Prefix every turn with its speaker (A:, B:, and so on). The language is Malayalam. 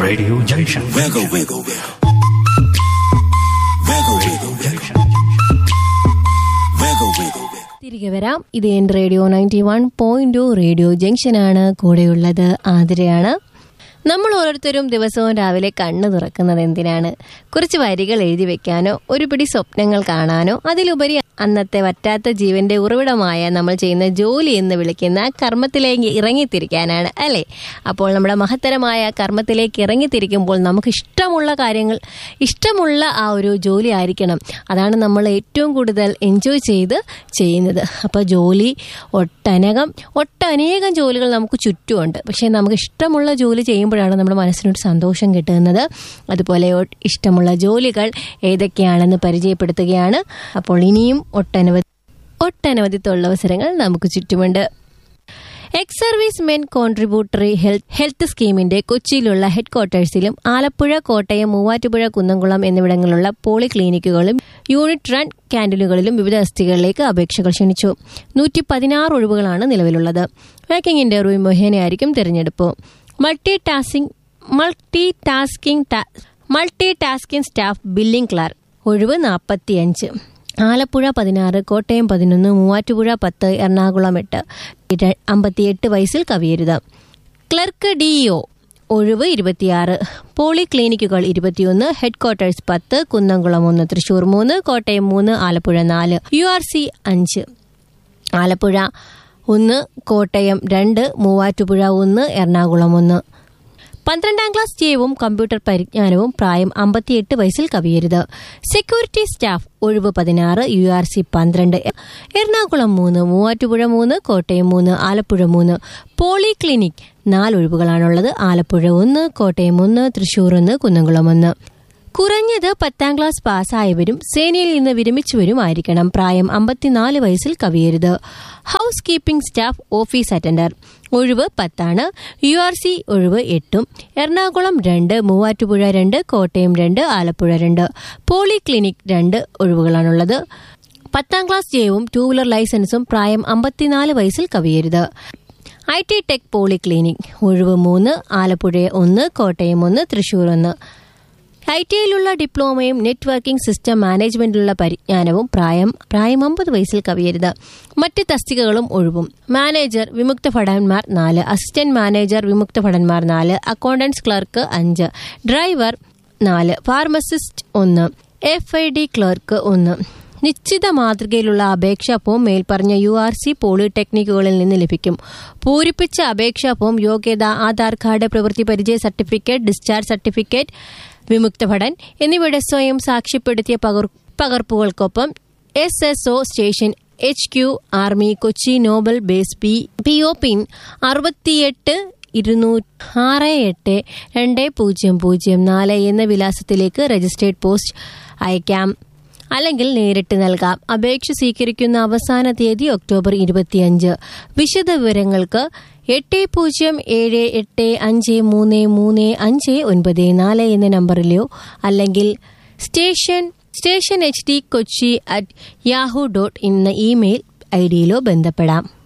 A: Radio Junction.
B: Wiggle, wiggle, wiggle. Wiggle, wiggle, wiggle. Wiggle, wiggle, wiggle.
C: തിരികെ വരാം ഇത് N radio ninety one point two radio ജംഗ്ഷനാണ് കൂടെയുള്ളത് ആതിരയാണ് നമ്മൾ ഓരോരുത്തരും ദിവസവും രാവിലെ കണ്ണു തുറക്കുന്നത് എന്തിനാണ് കുറച്ച് വരികൾ എഴുതി വെക്കാനോ ഒരു പിടി സ്വപ്നങ്ങൾ കാണാനോ അതിലുപരി അന്നത്തെ വറ്റാത്ത ജീവന്റെ ഉറവിടമായ നമ്മൾ ചെയ്യുന്ന ജോലി എന്ന് വിളിക്കുന്ന കർമ്മത്തിലേക്ക് ഇറങ്ങിത്തിരിക്കാനാണ് അല്ലേ അപ്പോൾ നമ്മുടെ മഹത്തരമായ കർമ്മത്തിലേക്ക് ഇറങ്ങിത്തിരിക്കുമ്പോൾ നമുക്ക് ഇഷ്ടമുള്ള കാര്യങ്ങൾ ഇഷ്ടമുള്ള ആ ഒരു ജോലി ആയിരിക്കണം അതാണ് നമ്മൾ ഏറ്റവും കൂടുതൽ എൻജോയ് ചെയ്ത് ചെയ്യുന്നത് അപ്പോൾ ജോലി ഒട്ടനകം ഒട്ടനേകം ജോലികൾ നമുക്ക് ചുറ്റുമുണ്ട് പക്ഷേ നമുക്ക് ഇഷ്ടമുള്ള ജോലി ചെയ്യുമ്പോഴാണ് നമ്മുടെ മനസ്സിനൊരു സന്തോഷം കിട്ടുന്നത് അതുപോലെ ഒ- ഇഷ്ടമുള്ള ജോലികൾ ഏതൊക്കെയാണെന്ന് പരിചയപ്പെടുത്തുകയാണ് അപ്പോൾ ഇനിയും ഒട്ടനവധി ഒട്ടനവധി തൊഴിലവസരങ്ങൾ നമുക്ക് ചുറ്റുമുണ്ട് ex service men contributory health health സ്കീമിന്റെ കൊച്ചിയിലുള്ള ഹെഡ് ക്വാർട്ടേഴ്സിലും ആലപ്പുഴ കോട്ടയം മൂവാറ്റുപുഴ കുന്നംകുളം എന്നിവിടങ്ങളിലുള്ള പോളി ക്ലിനിക്കുകളും യൂണിറ്റ് റൺ ക്യാൻറ്റീനുകളിലും വിവിധ തസ്തികകളിലേക്ക് അപേക്ഷകൾ ക്ഷണിച്ചു നൂറ്റി പതിനാറ് ഒഴിവുകളാണ് നിലവിലുള്ളത് വാക്കിംഗ് ഇന്റർവ്യൂ മുഖേനയായിരിക്കും തിരഞ്ഞെടുപ്പ് multi tasking multi tasking multi tasking staff billing clerk ഒഴിവ് നാൽപ്പത്തിയഞ്ച് ആലപ്പുഴ പതിനാറ് കോട്ടയം പതിനൊന്ന് മൂവാറ്റുപുഴ പത്ത് എറണാകുളം എട്ട് ഇര- അമ്പത്തിയെട്ട് വയസ്സിൽ കവിയരുത് ക്ലർക്ക് ഡിഇഒ ഒഴിവ് ഇരുപത്തിയാറ് പോളി ക്ലിനിക്കുകൾ ഇരുപത്തിയൊന്ന് ഹെഡ് ക്വാർട്ടേഴ്സ് പത്ത് കുന്നംകുളം ഒന്ന് തൃശൂർ മൂന്ന് കോട്ടയം മൂന്ന് ആലപ്പുഴ നാല് യു ആർ സി അഞ്ച് ആലപ്പുഴ ഒന്ന് കോട്ടയം രണ്ട് മൂവാറ്റുപുഴ ഒന്ന് എറണാകുളം ഒന്ന് പന്ത്രണ്ടാം ക്ലാസ് ജയവും കമ്പ്യൂട്ടർ പരിജ്ഞാനവും പ്രായം അമ്പത്തിയെട്ട് വയസ്സിൽ കവിയരുത് സെക്യൂരിറ്റി സ്റ്റാഫ് ഒഴിവ് പതിനാറ് യു ആർ സി പന്ത്രണ്ട് എറണാകുളം മൂന്ന് മൂവാറ്റുപുഴ മൂന്ന് കോട്ടയം മൂന്ന് ആലപ്പുഴ മൂന്ന് പോളി ക്ലിനിക് നാല് ഒഴിവുകളാണുള്ളത് ആലപ്പുഴ ഒന്ന് കോട്ടയം ഒന്ന് തൃശൂർ ഒന്ന് കുന്നംകുളം ഒന്ന് കുറഞ്ഞത് പത്താം ക്ലാസ് പാസ്സായവരും സേനയിൽ നിന്ന് വിരമിച്ചവരുമായിരിക്കണം പ്രായം അമ്പത്തിനാല് വയസ്സിൽ കവിയരുത് house keeping staff office attender ഒഴിവ് പത്താണ് യു ആർ സി ഒഴിവ് എട്ടും എറണാകുളം രണ്ട് മൂവാറ്റുപുഴ രണ്ട് കോട്ടയം രണ്ട് ആലപ്പുഴ രണ്ട് പോളി ക്ലിനിക് രണ്ട് ഒഴിവുകളാണുള്ളത് പത്താം ക്ലാസ് ജയവും ടൂ വീലർ ലൈസൻസും പ്രായം അമ്പത്തിനാല് വയസ്സിൽ കവിയരുത് I T tech poly clinic ഒഴിവ് മൂന്ന് ആലപ്പുഴ ഒന്ന് കോട്ടയം ഒന്ന് തൃശൂർ ഒന്ന് ഐ ടി ഐയിലുള്ള ഡിപ്ലോമയും നെറ്റ്വർക്കിംഗ് സിസ്റ്റം മാനേജ്മെന്റിലുള്ള പരിജ്ഞാനവും പ്രായം പ്രായം അമ്പത് വയസ്സിൽ കവിയരുത് മറ്റ് തസ്തികകളും ഒഴിവും മാനേജർ വിമുക്ത ഭടന്മാർ നാല് അസിസ്റ്റന്റ് മാനേജർ വിമുക്ത ഭടന്മാർ നാല് അക്കൗണ്ടൻസ് ക്ലർക്ക് അഞ്ച് ഡ്രൈവർ നാല് ഫാർമസിസ്റ്റ് ഒന്ന് എഫ് ഐ ഡി ക്ലർക്ക് ഒന്ന് നിശ്ചിത മാതൃകയിലുള്ള അപേക്ഷാ ഫോം മേൽപ്പറഞ്ഞ യു ആർ സി പോളിടെക്നിക്കുകളിൽ നിന്ന് ലഭിക്കും പൂരിപ്പിച്ച അപേക്ഷാ ഫോം യോഗ്യത ആധാർ കാർഡ് പ്രവൃത്തി പരിചയ സർട്ടിഫിക്കറ്റ് ഡിസ്ചാർജ് സർട്ടിഫിക്കറ്റ് വിമുക്ത ഭടൻ എന്നിവയുടെ സ്വയം സാക്ഷ്യപ്പെടുത്തിയ പകർ പകർപ്പുകൾക്കൊപ്പം S S O station H Q army Kochi naval base P P O pin അറുപത്തിയെട്ട് ഇരുന്നൂറ്റി ആറ് എട്ട് രണ്ട് പൂജ്യം പൂജ്യം നാല് എന്ന വിലാസത്തിലേക്ക് രജിസ്ട്രേഡ് പോസ്റ്റ് അയക്കാം അല്ലെങ്കിൽ നേരിട്ട് നൽകാം അപേക്ഷ സ്വീകരിക്കുന്ന അവസാന തീയതി ഒക്ടോബർ ഇരുപത്തിയഞ്ച് വിശദ വിവരങ്ങൾക്ക് എട്ട് പൂജ്യം ഏഴ് എട്ട് അഞ്ച് മൂന്ന് മൂന്ന് അഞ്ച് ഒൻപത് നാല് എന്ന നമ്പറിലോ അല്ലെങ്കിൽ station station H D Kochi at Yahoo dot എന്ന ഇമെയിൽ ഐ ഡിയിലോ ബന്ധപ്പെടാം